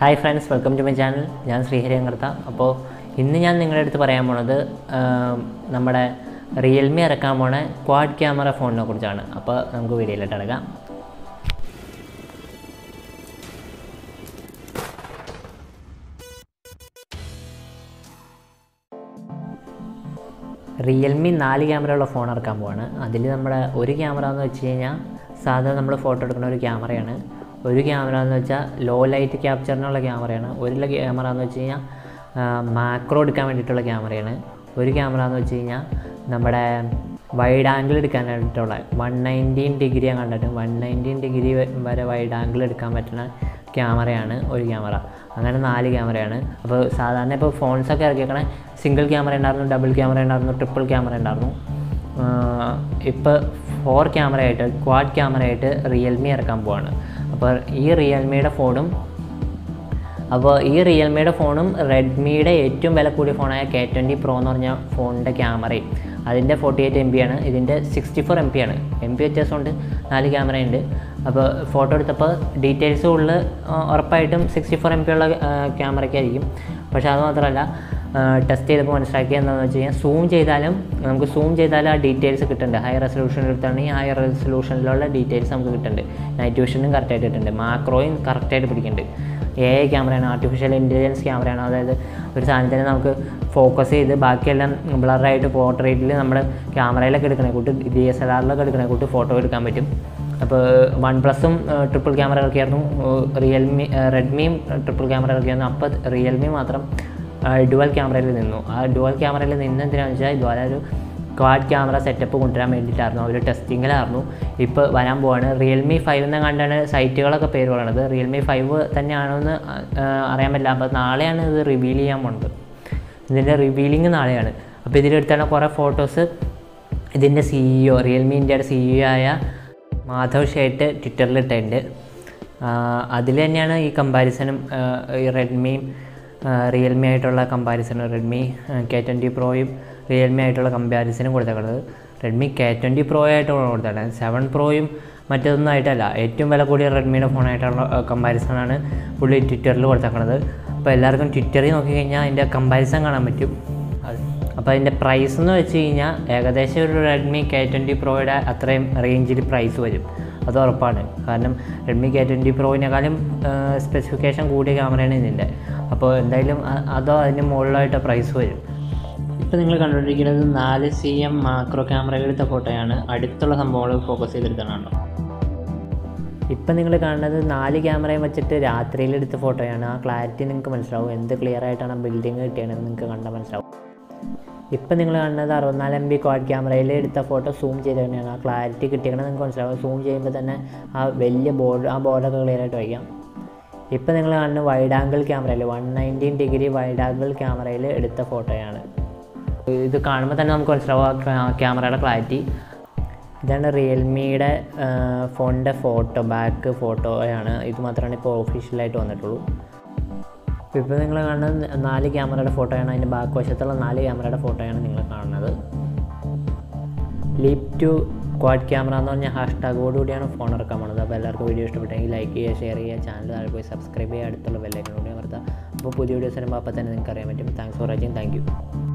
hi friends welcome to my channel ഞാൻ ശ്രീഹരി അങ്കർത്ത അപ്പോൾ ഇന്ന് ഞാൻ നിങ്ങളുടെ അടുത്ത് പറയാൻ പോണത് ആം, നമ്മുടെ റിയൽമി ഇറക്കാൻ പോണ ക്വാഡ് ക്യാമറ ഫോണിനെ കുറിച്ചാണ് അപ്പോൾ നമുക്ക് വീഡിയോയിലോട്ട് ഇറങ്ങാം റിയൽമി നാല് ക്യാമറ ഉള്ള ഫോൺ ഇറക്കാൻ പോവാണ് അതിൽ നമ്മുടെ ഒരു ക്യാമറ എന്ന് വെച്ച് കഴിഞ്ഞാൽ സാധാരണ നമ്മൾ ഫോട്ടോ എടുക്കുന്ന ഒരു ക്യാമറയാണ് ഒരു ക്യാമറ എന്ന് വെച്ചാൽ ലോ ലൈറ്റ് ക്യാപ്ചറിനുള്ള ക്യാമറയാണ് ഒരു ക്യാമറ എന്ന് വെച്ച് കഴിഞ്ഞാൽ മാക്രോ എടുക്കാൻ വേണ്ടിയിട്ടുള്ള ക്യാമറയാണ് ഒരു ക്യാമറ എന്ന് വെച്ച് കഴിഞ്ഞാൽ നമ്മുടെ വൈഡ് ആംഗിൾ എടുക്കാനായിട്ടുള്ള വൺ നയൻറ്റീൻ ഡിഗ്രി ഞാൻ കണ്ടിട്ട് വൺ നയൻറ്റീൻ ഡിഗ്രി വരെ വൈഡ് ആംഗിൾ എടുക്കാൻ പറ്റുന്ന ക്യാമറയാണ് ഒരു ക്യാമറ അങ്ങനെ നാല് ക്യാമറയാണ് അപ്പോൾ സാധാരണ ഇപ്പോൾ ഫോൺസൊക്കെ ഇറക്കിയേക്കണേ സിംഗിൾ ക്യാമറ ഉണ്ടായിരുന്നു ഡബിൾ ക്യാമറ ഉണ്ടായിരുന്നു ട്രിപ്പിൾ ക്യാമറ ഉണ്ടായിരുന്നു ഇപ്പോൾ ഫോർ ക്യാമറ ആയിട്ട് ക്വാഡ് ക്യാമറ ആയിട്ട് റിയൽമി ഇറക്കാൻ പോവാണ് അപ്പോൾ ഈ റിയൽമിയുടെ ഫോണും അപ്പോൾ ഈ റിയൽമിയുടെ ഫോണും റെഡ്മിയുടെ ഏറ്റവും വില കൂടിയ ഫോണായ കെ ട്വൻറ്റി പ്രോ എന്ന് പറഞ്ഞ ഫോണിൻ്റെ ക്യാമറയും അതിൻ്റെ ഫോർട്ടി എയ്റ്റ് എം ബി ആണ് ഇതിൻ്റെ സിക്സ്റ്റി ഫോർ എം പി ആണ് എം പി വ്യത്യാസമുണ്ട് നാല് ക്യാമറയുണ്ട് അപ്പോൾ ഫോട്ടോ എടുത്തപ്പോൾ ഡീറ്റെയിൽസ് ഉള്ള ഉറപ്പായിട്ടും സിക്സ്റ്റി ഫോർ എം പി ഉള്ള ക്യാമറയ്ക്കായിരിക്കും പക്ഷേ അത് മാത്രമല്ല ടെസ്റ്റ് ചെയ്തപ്പോൾ മനസ്സിലാക്കിയത് എന്താണെന്ന് വെച്ച് കഴിഞ്ഞാൽ സൂം ചെയ്താലും നമുക്ക് സൂം ചെയ്താലും ആ ഡീറ്റെയിൽസ് കിട്ടുന്നുണ്ട് ഹൈ റെസൊല്യൂഷൻ എടുത്താണെങ്കിൽ ഹൈ റെസൊല്യൂഷനിലുള്ള ഡീറ്റെയിൽസ് നമുക്ക് കിട്ടുന്നുണ്ട് നൈറ്റ് വിഷനും കറക്റ്റായിട്ട് കിട്ടുന്നുണ്ട് മാക്രോയും കറക്റ്റായിട്ട് പിടിക്കുന്നുണ്ട് എ ഐ ക്യാമറയാണ് ആർട്ടിഫിഷ്യൽ ഇൻ്റലിജൻസ് ക്യാമറയാണ് അതായത് ഒരു സാധനത്തിന് നമുക്ക് ഫോക്കസ് ചെയ്ത് ബാക്കിയെല്ലാം ബ്ലറായിട്ട് പോർട്രേറ്റിൽ നമ്മുടെ ക്യാമറയിലൊക്കെ എടുക്കണേ കൂട്ട് ഡി എസ് എൽ ആറിലൊക്കെ എടുക്കണേ കൂട്ട് ഫോട്ടോ എടുക്കാൻ പറ്റും അപ്പോൾ വൺ പ്ലസും ട്രിപ്പിൾ ക്യാമറ ഇറക്കിയായിരുന്നു റിയൽമി റെഡ്മിയും ട്രിപ്പിൾ ക്യാമറ ഇറക്കിയായിരുന്നു അപ്പോൾ റിയൽമി മാത്രം ഡുവൽ ക്യാമറയിൽ നിന്നു ആ ഡുവൽ ക്യാമറയിൽ നിന്ന് എന്തിനാണെന്ന് വെച്ചാൽ ഇതുപോലെ ഒരു ക്വാഡ് ക്യാമറ സെറ്റപ്പ് കൊണ്ടുവരാൻ വേണ്ടിയിട്ടായിരുന്നു അവർ ടെസ്റ്റിങ്ങിലായിരുന്നു ഇപ്പോൾ വരാൻ പോവാണ് റിയൽമി ഫൈവ് എന്ന് കണ്ടാണ് സൈറ്റുകളൊക്കെ പേര് പറയണത് റിയൽമി ഫൈവ് തന്നെയാണോ എന്ന് ആ, അറിയാൻ പറ്റില്ല അപ്പോൾ നാളെയാണ് ഇത് റിവീൽ ചെയ്യാൻ പോണത് ഇതിൻ്റെ റിവീലിംഗ് നാളെയാണ് അപ്പോൾ ഇതിലെടുത്താണ് കുറേ ഫോട്ടോസ് ഇതിൻ്റെ സിഇഒ റിയൽമി ഇന്ത്യയുടെ സിഇഒ ആയ മാധവ് ഷേട്ട് ട്വിറ്ററിൽ ഇട്ടിട്ടുണ്ട് അതിൽ തന്നെയാണ് ഈ കമ്പാരിസനും ഈ റെഡ്മിയും റിയൽമി ആയിട്ടുള്ള കമ്പാരിസനും റെഡ്മി കെ ട്വൻറ്റി പ്രോയും റിയൽമി ആയിട്ടുള്ള കമ്പാരിസനും കൊടുത്തേക്കുന്നത് റെഡ്മി കെ ട്വൻറ്റി പ്രോ ആയിട്ടുള്ള കൊടുത്തേക്കുന്നത് സെവൻ പ്രോയും മറ്റൊന്നും ആയിട്ടല്ല ഏറ്റവും വില കൂടിയ റെഡ്മിയുടെ ഫോണായിട്ടുള്ള കമ്പാരിസണാണ് പുള്ളി ട്വിറ്ററിൽ കൊടുത്തേക്കുന്നത് അപ്പോൾ എല്ലാവർക്കും ട്വിറ്ററിൽ നോക്കിക്കഴിഞ്ഞാൽ അതിൻ്റെ കമ്പാരിസൺ കാണാൻ പറ്റും അത് അപ്പോൾ അതിൻ്റെ പ്രൈസ് എന്ന് വെച്ച് കഴിഞ്ഞാൽ ഏകദേശം ഒരു റെഡ്മി കെ ട്വൻറ്റി പ്രോയുടെ അത്രയും റേഞ്ചിൽ പ്രൈസ് വരും അത് ഉറപ്പാണ് കാരണം റെഡ്മി കെ ട്വൻറ്റി പ്രോയിനേക്കാളും സ്പെസിഫിക്കേഷൻ കൂടിയ ക്യാമറയാണ് ഇതിൻ്റെ അപ്പോൾ എന്തായാലും അ- അതോ അതിന് മുകളിലായിട്ട് പ്രൈസ് വരും ഇപ്പോൾ നിങ്ങൾ കണ്ടുകൊണ്ടിരിക്കുന്നത് നാല് സി എം മാക്രോ ക്യാമറയിൽ എടുത്ത ഫോട്ടോയാണ് അടുത്തുള്ള സംഭവങ്ങൾ ഫോക്കസ് ചെയ്തെടുത്തതാണോ ഇപ്പം നിങ്ങൾ കാണുന്നത് നാല് ക്യാമറയും വെച്ചിട്ട് രാത്രിയിൽ എടുത്ത ഫോട്ടോയാണ് ആ ക്ലാരിറ്റി നിങ്ങൾക്ക് മനസ്സിലാവും എന്ത് ക്ലിയർ ആയിട്ടാണ് ബിൽഡിങ് കിട്ടിയതെന്ന് നിങ്ങൾക്ക് കണ്ടാൽ മനസ്സിലാവും ഇപ്പം നിങ്ങൾ കാണുന്നത് അറുപത്തിനാല് എം ബി ക്വാഡ് ക്യാമറയിൽ എടുത്ത ഫോട്ടോ സൂം ചെയ്ത് തന്നെയാണ് ആ ക്ലാരിറ്റി കിട്ടിയണമെന്ന് നിങ്ങൾക്ക് മനസ്സിലാവും സൂം ചെയ്യുമ്പോൾ തന്നെ ആ വലിയ ബോർഡ് ആ ബോർഡൊക്കെ ക്ലിയർ ആയിട്ട് വയ്ക്കാം ഇപ്പം നിങ്ങൾ കാണുന്ന വൈഡ് ആംഗിൾ ക്യാമറയിൽ one nineteen degree wide angle ക്യാമറയിൽ എടുത്ത ഫോട്ടോയാണ് ഇത് കാണുമ്പോൾ തന്നെ നമുക്ക് മനസ്സിലാവും ആ ക്യാ- ക്യാമറയുടെ ക്ലാരിറ്റി ഇതാണ് റിയൽമിയുടെ ഫോണിൻ്റെ ഫോട്ടോ ബാക്ക് ഫോട്ടോയാണ് ഇത് മാത്രമാണ് ഇപ്പോൾ ഒഫീഷ്യലായിട്ട് വന്നിട്ടുള്ളൂ ഇപ്പോൾ നിങ്ങൾ കാണുന്നത് നാല് ക്യാമറയുടെ ഫോട്ടോയാണ് അതിൻ്റെ ബാക്ക് വശത്തുള്ള നാല് ക്യാമറയുടെ ഫോട്ടോയാണ് നിങ്ങൾ കാണുന്നത് ലീപ് ടു ക്വാഡ് ക്യാമറ എന്ന് പറഞ്ഞ ഹാഷ്ടാഗോട് കൂടിയാണ് ഫോൺ ഇറക്കാൻ പോകുന്നത് അപ്പോൾ എല്ലാവർക്കും വീഡിയോ ഇഷ്ടപ്പെട്ടെങ്കിൽ ലൈക്ക് ചെയ്യുക ഷെയർ ചെയ്യുക ചാനൽ താഴെ പോയി സബ്സ്ക്രൈബ് ചെയ്യുക അടുത്തുള്ള ബെല്ലൈക്കൺ കൂടി അമർത്തുക അപ്പോൾ പുതിയ വീഡിയോസ് വരുമ്പോൾ അപ്പോൾ തന്നെ നിങ്ങൾക്ക് അറിയാൻ പറ്റും thanks for watching thank U